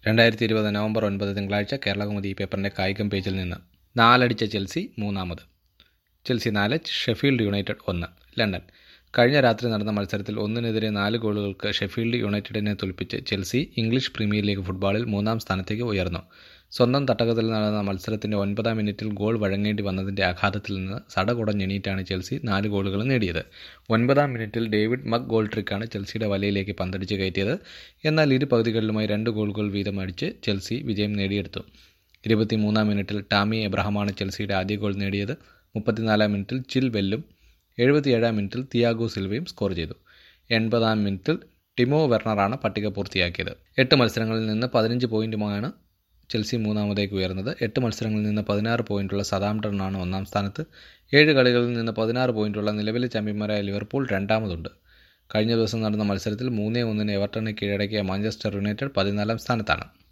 രണ്ടായിരത്തി ഇരുപത് നവംബർ ഒൻപത് തിങ്കളാഴ്ച കേരളകൗമുദി പേപ്പറിൻ്റെ കായികം പേജിൽ നിന്ന് നാലടിച്ച ചെൽസി മൂന്നാമത് ചെൽസി നാല് ഷെഫീൽഡ് യുണൈറ്റഡ് ഒന്ന് ലണ്ടൻ കഴിഞ്ഞ രാത്രി നടന്ന മത്സരത്തിൽ ഒന്നിനെതിരെ നാല് ഗോളുകൾക്ക് ഷെഫീൽഡ് യുണൈറ്റഡിനെ തോൽപ്പിച്ച് ചെൽസി ഇംഗ്ലീഷ് പ്രീമിയർ ലീഗ് ഫുട്ബോളിൽ മൂന്നാം സ്ഥാനത്തേക്ക് ഉയർന്നു സ്വന്തം തട്ടകത്തിൽ നടന്ന മത്സരത്തിന്റെ ഒൻപതാം മിനിറ്റിൽ ഗോൾ വഴങ്ങേണ്ടി വന്നതിന്റെ ആഘാതത്തിൽ നിന്ന് സടകുടഞ്ഞെണീറ്റാണ് ചെൽസി നാല് ഗോളുകൾ നേടിയത് ഒൻപതാം മിനിറ്റിൽ ഡേവിഡ് മക് ഗോൾ ട്രിക്കാണ് ചെൽസിയുടെ വലയിലേക്ക് പന്തടിച്ച് കയറ്റിയത് എന്നാൽ ഇരു പകുതികളിലുമായി രണ്ട് ഗോളുകൾ വീതം അടിച്ച് ചെൽസി വിജയം നേടിയെടുത്തു ഇരുപത്തിമൂന്നാം മിനിറ്റിൽ ടാമി എബ്രഹാമാണ് ചെൽസിയുടെ ആദ്യ ഗോൾ നേടിയത് മുപ്പത്തിനാലാം മിനിറ്റിൽ ചിൽ വെല്ലും എഴുപത്തിയേഴാം മിനിറ്റിൽ തിയാഗോ സിൽവയും സ്കോർ ചെയ്തു എൺപതാം മിനിറ്റിൽ ടിമോ വെർണറാണ് പട്ടിക പൂർത്തിയാക്കിയത് എട്ട് മത്സരങ്ങളിൽ നിന്ന് പതിനഞ്ച് പോയിന്റുമാണ് ചെൽസി മൂന്നാമതേക്ക് ഉയർന്നത് എട്ട് മത്സരങ്ങളിൽ നിന്ന് പതിനാറ് പോയിന്റുള്ള സതാംപ്ടണാണ് ഒന്നാം സ്ഥാനത്ത് ഏഴ് കളികളിൽ നിന്ന് പതിനാറ് പോയിന്റുള്ള നിലവിലെ ചാമ്പ്യന്മാരായ ലിവർപൂൾ രണ്ടാമതുണ്ട് കഴിഞ്ഞ ദിവസം നടന്ന മത്സരത്തിൽ മൂന്നേ ഒന്നിന് എവർട്ടനെ കീഴടക്കിയ മാഞ്ചസ്റ്റർ യുണൈറ്റഡ് പതിനാലാം സ്ഥാനത്താണ്